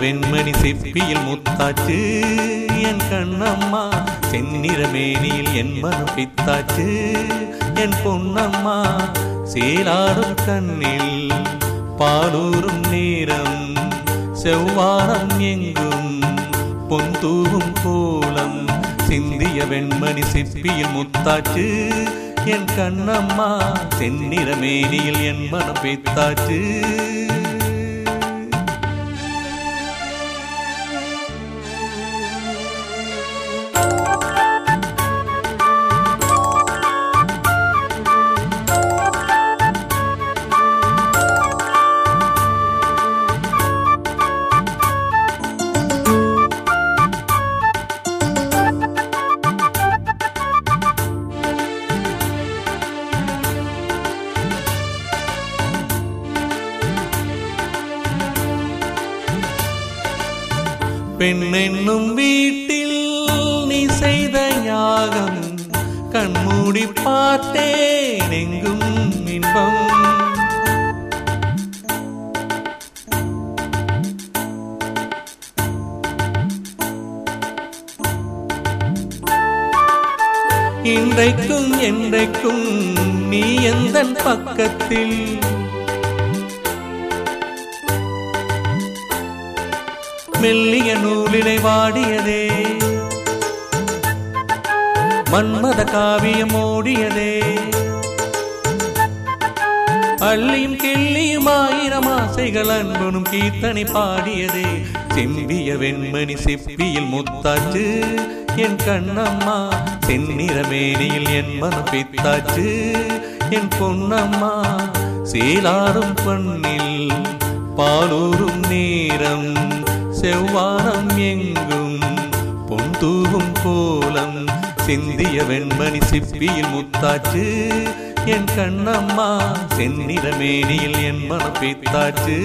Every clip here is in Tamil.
வெண்மணி சிப்பியில் முத்தாச்சு என் கண்ணம்மா செந்நிற மேனியில் என் மனம் பித்தாச்சு என் பொன்னம்மா சேலாடும் கண்ணில் பாலூரும் நேரம் செவ்வானம் எங்கும் பொந்தூவும் கோலம் சிந்திய வெண்மணி சிப்பியில் முத்தாச்சு என் கண்ணம்மா செந்நிற மேனியில் என் மனம் பித்தாச்சு பெண் என்னும் வீட்டில் நீ செய்த யாகம் கண்மூடி பார்த்தேன் எங்கும் இன்பம் இன்றைக்கும் என்றைக்கும் நீ எந்த பக்கத்தில் மெல்லிய நூலினை வாடியதே மன்மத காவியம் ஓடியதே அள்ளியும் கிள்ளியும் ஆயிரம் ஆசைகள் அன்பனும் கீர்த்தனை பாடியதே செம்பிய வெண்மணி சிப்பியில் முத்தாச்சு என் கண்ணம்மா செந்நிற மேனியில் என் மனம் பித்தாச்சு என் பொன்னம்மா சேலாரும் பண்ணில் பாலூரும் நேரம் செவ்வானம் எங்கும் பொந்தூவும் கோலம் சிந்திய வெண்மணி சிப்பியில் முத்தாச்சு என் கண்ணம்மா செந்நிற மேனியில் என் மனம் பித்தாச்சு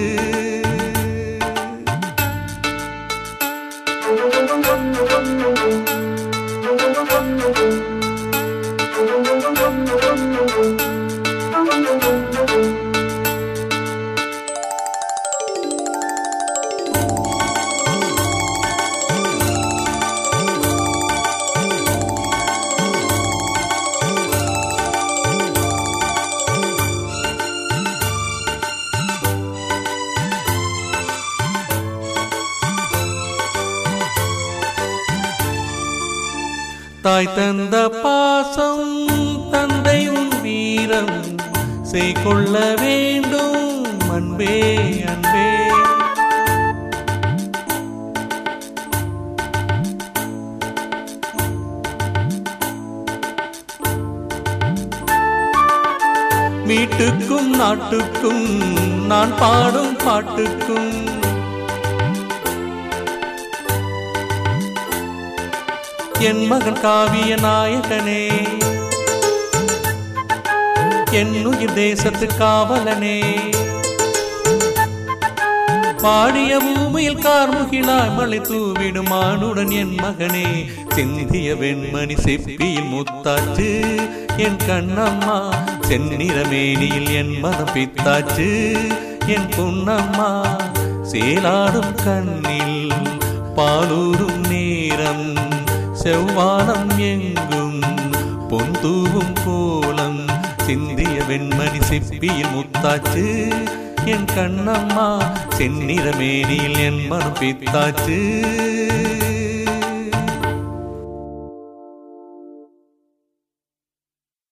தாய் தந்த பாசம் தந்தை உன் வீரம் செய்கொள்ள வேண்டும் அன்பே அன்பே வீட்டுக்கும் நாட்டுக்கும் நான் பாடும் பாட்டுக்கும் என் மகன் காவிய நாயகனே என் உயிர் தேசத்து காவலனே பாடிய பூமியில் கார்முகிலாய் மலை தூவிடும் ஆணுடன் என் மகனே சிந்திய வெண்மணி செப்பியில் முத்தாச்சு என் கண்ணம்மா செந்நிற மேனியில் என் மனம் பித்தாச்சு என் பொன்னம்மா சேலாடும் கண்ணில் பாலூரும் நேரம் செவ்வானம் எங்கும் பொந்தூவும் கோலம் சிந்திய வெண்மணி சிப்பியில் முத்தாச்சு என் கண்ணம்மா செந்நிற மேனியில் என் மனம் பித்தாச்சு